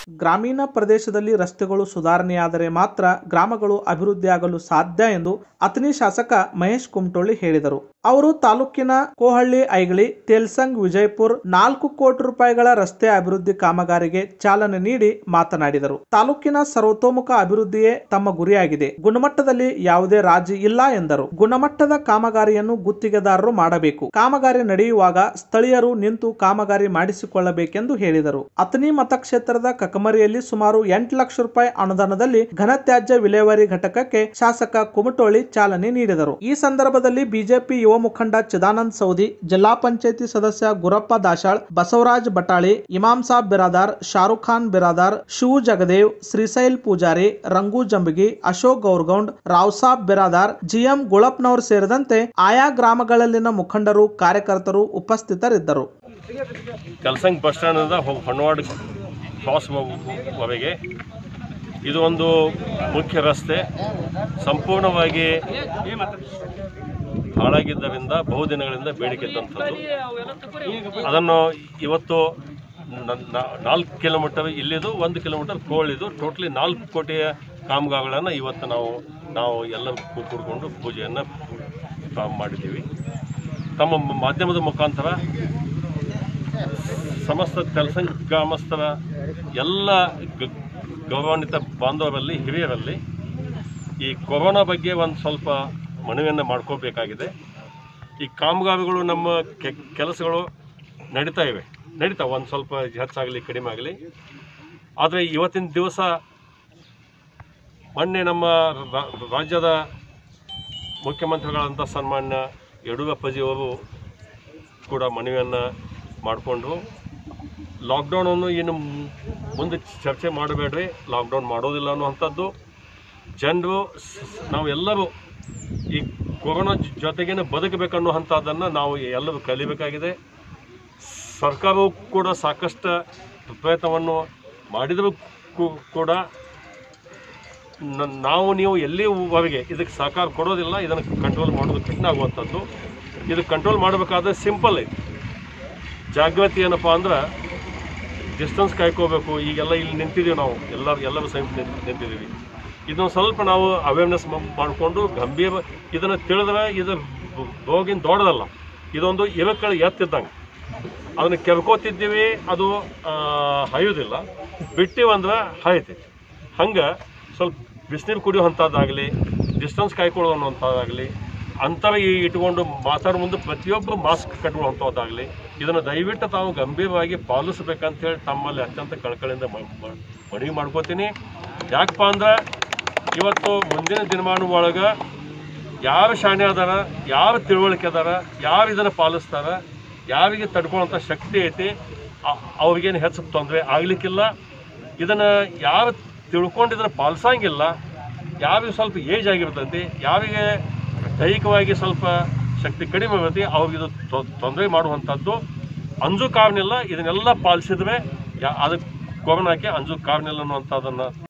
ಗ್ರಾಮೀಣ ಪ್ರದೇಶದಲ್ಲಿ ರಸ್ತೆಗಳು ಸುಧಾರಣೆಯಾದರೆ ಮಾತ್ರ ಗ್ರಾಮಗಳು ಅಭಿವೃದ್ಧಿಯಾಗಲು ಸಾಧ್ಯ ಎಂದು ಅತನಿ ಶಾಸಕ ಮಹೇಶ್ ಕುಮಟೊಳ್ಳಿ ಹೇಳಿದರು ಅವರು ತಾಲೂಕಿನ ಕೋಹಳ್ಳಿ ಐಗಳಿ ತೇಲ್ಸಂಗ್ ವಿಜಯಪುರ್ ನಾಲ್ಕು ಕೋಟಿ ರೂಪಾಯಿಗಳ ರಸ್ತೆ ಅಭಿವೃದ್ಧಿ ಕಾಮಗಾರಿಗೆ ಚಾಲನೆ ನೀಡಿ ಮಾತನಾಡಿದರು ತಾಲೂಕಿನ ಸರ್ವತೋಮುಖ ಅಭಿವೃದ್ಧಿಯೇ ತಮ್ಮ ಗುರಿಯಾಗಿದೆ ಗುಣಮಟ್ಟದಲ್ಲಿ ಯಾವುದೇ ರಾಜಿ ಇಲ್ಲ ಎಂದರು ಗುಣಮಟ್ಟದ ಕಾಮಗಾರಿಯನ್ನು ಗುತ್ತಿಗೆದಾರರು ಮಾಡಬೇಕು ಕಾಮಗಾರಿ ನಡೆಯುವಾಗ ಸ್ಥಳೀಯರು ನಿಂತು ಕಾಮಗಾರಿ ಮಾಡಿಸಿಕೊಳ್ಳಬೇಕೆಂದು ಹೇಳಿದರು ಅತನಿ ಮತಕ್ಷೇತ್ರದ ಕಕಮರಿಯಲ್ಲಿ ಸುಮಾರು ಎಂಟು ಲಕ್ಷ ರೂಪಾಯಿ ಅನುದಾನದಲ್ಲಿ ಘನತ್ಯಾಜ್ಯ ವಿಲೇವಾರಿ ಘಟಕಕ್ಕೆ ಶಾಸಕ ಕುಮಟೋಳಿ ಚಾಲನೆ ನೀಡಿದರು ಈ ಸಂದರ್ಭದಲ್ಲಿ ಬಿಜೆಪಿ ಯುವ ಮುಖಂಡ ಚಿದಾನಂದ್ ಸೌದಿ ಜಿಲ್ಲಾ ಪಂಚಾಯತಿ ಸದಸ್ಯ ಗುರಪ್ಪ ದಾಶಾಳ್ ಬಸವರಾಜ್ ಬಟಾಳಿ ಇಮಾಮ್ ಸಾಬ್ ಬಿರಾದಾರ್ ಶಾರುಖ್ ಖಾನ್ ಬಿರಾದಾರ್ ಶಿವು ಜಗದೇವ್ ಶ್ರೀಶೈಲ್ ಪೂಜಾರಿ ರಂಗು ಜಂಬಗಿ ಅಶೋಕ್ ಗೌರ್ಗೌಂಡ್ ರಾವ್ಸಾಬ್ ಬಿರಾದಾರ್ ಜಿಎಂ ಗುಳಪ್ನವರ್ ಸೇರಿದಂತೆ ಆಯಾ ಗ್ರಾಮಗಳಲ್ಲಿನ ಮುಖಂಡರು ಕಾರ್ಯಕರ್ತರು ಉಪಸ್ಥಿತರಿದ್ದರು ಕಲ್ಸಂಗ್ ಬಸ್ ಸ್ಟ್ಯಾಂಡಿಂದ ಹೊ- ಹೊನ್ನವಾಡ ಕ್ರಾಸ್ ವರೆಗೆ ಇದು ಒಂದು ಮುಖ್ಯ ರಸ್ತೆ ಸಂಪೂರ್ಣವಾಗಿ ಹಾಳಾಗಿದ್ದರಿಂದ ಬಹುದಿನಗಳಿಂದ ಬೇಡಿಕೆ ಇದ್ದಂಥದ್ದು ಅದನ್ನು ಇವತ್ತು ನ- ನ- ನಾಲ್ಕು ಕಿಲೋಮೀಟರ್ ಇಲ್ಲಿದು ಒಂದು ಕಿಲೋಮೀಟರ್ ಕೋಳಿದು ಟೋಟ್ಲಿ ನಾಲ್ಕು ಕೋಟಿಯ ಕಾಮಗಾರಿಗಳನ್ನು ಇವತ್ತು ನಾವು ನಾವು ಎಲ್ಲ ಕೂ- ಕೂಡ್ಕೊಂಡು ಪೂಜೆಯನ್ನು ಪ್ರಾರಂಭ ಮಾಡಿದ್ದೀವಿ ತಮ್ಮ ಮ- ಮಾಧ್ಯಮದ ಮುಖಾಂತರ ಸಮಸ್ತ ತೆಲಸಂಗ್ ಗ್ರಾಮಸ್ಥರ ಎಲ್ಲ ಗ- ಗೌರವಾನ್ವಿತ ಬಾಂಧವರಲ್ಲಿ ಹಿರಿಯರಲ್ಲಿ ಈ ಕೊರೋನಾ ಬಗ್ಗೆ ಒಂದು ಸ್ವಲ್ಪ ಮನವಿಯನ್ನು ಮಾಡ್ಕೋಬೇಕಾಗಿದೆ ಈ ಕಾಮಗಾರಿಗಳು ನಮ್ಮ ಕೆ ಕೆಲಸಗಳು ನಡೀತಾ ಇವೆ ನಡೀತಾವೆ ಒಂದು ಸ್ವಲ್ಪ ಹೆಚ್ಚಾಗಲಿ ಕಡಿಮೆ ಆಗಲಿ ಆದರೆ ಇವತ್ತಿನ ದಿವಸ ಮೊನ್ನೆ ನಮ್ಮ ರಾ- ರಾಜ್ಯದ ಮುಖ್ಯಮಂತ್ರಿಗಳಂಥ ಸನ್ಮಾನ್ಯ ಯಡಿಯೂರಪ್ಪಜಿಯವರು ಕೂಡ ಮನವಿಯನ್ನು ಮಾಡಿಕೊಂಡು ಲಾಕ್ಡೌನನ್ನು ಇನ್ನು ಮುಂದೆ ಚರ್ಚೆ ಮಾಡಬೇಡ್ರಿ ಲಾಕ್ಡೌನ್ ಮಾಡೋದಿಲ್ಲ ಅನ್ನುವಂಥದ್ದು ಜನರು ನಾವು ಎಲ್ಲರೂ ಈ ಕೊರೋನಾ ಜೊತೆಗೇನೆ ಬದುಕಬೇಕನ್ನುವಂಥದ್ದನ್ನು ನಾವು ಎಲ್ಲರೂ ಕಲಿಬೇಕಾಗಿದೆ ಸರ್ಕಾರವು ಕೂಡ ಸಾಕಷ್ಟು ಪ್ರಯತ್ನವನ್ನು ಮಾಡಿದರೂ ಕೂ- ಕೂಡ ನ- ನಾವು ನೀವು ಎಲ್ಲಿವರೆಗೆ ಇದಕ್ಕೆ ಸಹಕಾರ ಕೊಡೋದಿಲ್ಲ ಇದನ್ನು ಕಂಟ್ರೋಲ್ ಮಾಡೋದು ಕಠಿಣ ಆಗುವಂಥದ್ದು ಇದು ಕಂಟ್ರೋಲ್ ಮಾಡಬೇಕಾದ್ರೆ ಸಿಂಪಲ್ ಐತಿ ಜಾಗೃತಿ ಏನಪ್ಪ ಅಂದ್ರೆ ಡಿಸ್ಟೆನ್ಸ್ ಕಾಯ್ಕೋಬೇಕು ಈಗೆಲ್ಲ ಇಲ್ಲಿ ನಿಂತಿದ್ದೀವಿ ನಾವು ಎಲ್ಲ ಎಲ್ಲರೂ ಸಹಿತ ನಿಂತ್- ನಿಂತಿದ್ದೀವಿ ಇದನ್ನು ಸ್ವಲ್ಪ ನಾವು ಅವೇರ್ನೆಸ್ ಮಾಡಿಕೊಂಡು ಗಂಭೀರ ಇದನ್ನು ತಿಳಿದ್ರೆ ಇದು ರೋಗಿನ ದೊಡ್ಡದಲ್ಲ ಇದೊಂದು ಇರಕ್ಕಳ ಎತ್ತಿದ್ದಂಗೆ ಅದನ್ನು ಕೆರ್ಕೋತಿದ್ದೀವಿ ಅದು ಆ, ಹಾಯೋದಿಲ್ಲ ಬಿಟ್ಟಿವಂದ್ರೆ ಹಾಯ್ತೈತಿ ಹಂಗೆ ಸ್ವಲ್ಪ ಬಿಸಿನೀರು ಕುಡಿಯುವಂಥದ್ದಾಗಲಿ ಡಿಸ್ಟೆನ್ಸ್ ಕಾಯ್ಕೊಳ್ಳೋ ಅನ್ನುವಂಥದ್ದಾಗಲಿ ಅಂತರ ಈ- ಇಟ್ಕೊಂಡು ಮಾತಾಡೋ ಮುಂದೆ ಪ್ರತಿಯೊಬ್ಬರು ಮಾಸ್ಕ್ ಕಟ್ಟುವಂಥದ್ದಾಗಲಿ ಇದನ್ನು ದಯವಿಟ್ಟು ತಾವು ಗಂಭೀರವಾಗಿ ಪಾಲಿಸ್ಬೇಕಂತೇಳಿ ತಮ್ಮಲ್ಲಿ ಅತ್ಯಂತ ಕಳಕಳಿಯಿಂದ ಮ- ಮ- ಮನವಿ ಮಾಡ್ಕೋತೀನಿ ಯಾಕಪ್ಪ ಅಂದ್ರೆ ಇವತ್ತು ಮುಂದಿನ ದಿನಮಾನ ಒಳಗೆ ಯಾರು ಶಾಣೆ ಅದಾರ ಯಾರು ತಿಳುವಳಿಕೆ ಅದಾರ ಯಾರು ಇದನ್ನು ಪಾಲಿಸ್ತಾರ ಯಾರಿಗೆ ತಡ್ಕೊಳ್ಳೋಂಥ ಶಕ್ತಿ ಐತಿ ಅ- ಅವ್ರಿಗೇನು ಹೆಚ್ಚು ತೊಂದರೆ ಆಗಲಿಕ್ಕಿಲ್ಲ ಇದನ್ನು ಯಾರು ತಿಳ್ಕೊಂಡು ಇದನ್ನು ಪಾಲಿಸಂಗಿಲ್ಲ ಯಾರಿಗೆ ಸ್ವಲ್ಪ ಏಜ್ ಆಗಿರ್ತೈತಿ ಯಾರಿಗೆ ದೈಹಿಕವಾಗಿ ಸ್ವಲ್ಪ ಶಕ್ತಿ ಕಡಿಮೆ ಇರ್ತೈತಿ ಅವ್ರಿಗೆ ಇದು ತೊಂದರೆ ಮಾಡುವಂಥದ್ದು ಅಂಜು ಕಾರಣವಿಲ್ಲ ಇದನ್ನೆಲ್ಲ ಪಾಲಿಸಿದ್ರೆ ಯಾ ಅದಕ್ಕೆ ಕೊರೋನಾಕ್ಕೆ ಅಂಜು ಕಾರಣವಿಲ್ಲ ಅನ್ನುವಂಥದ್ದನ್ನು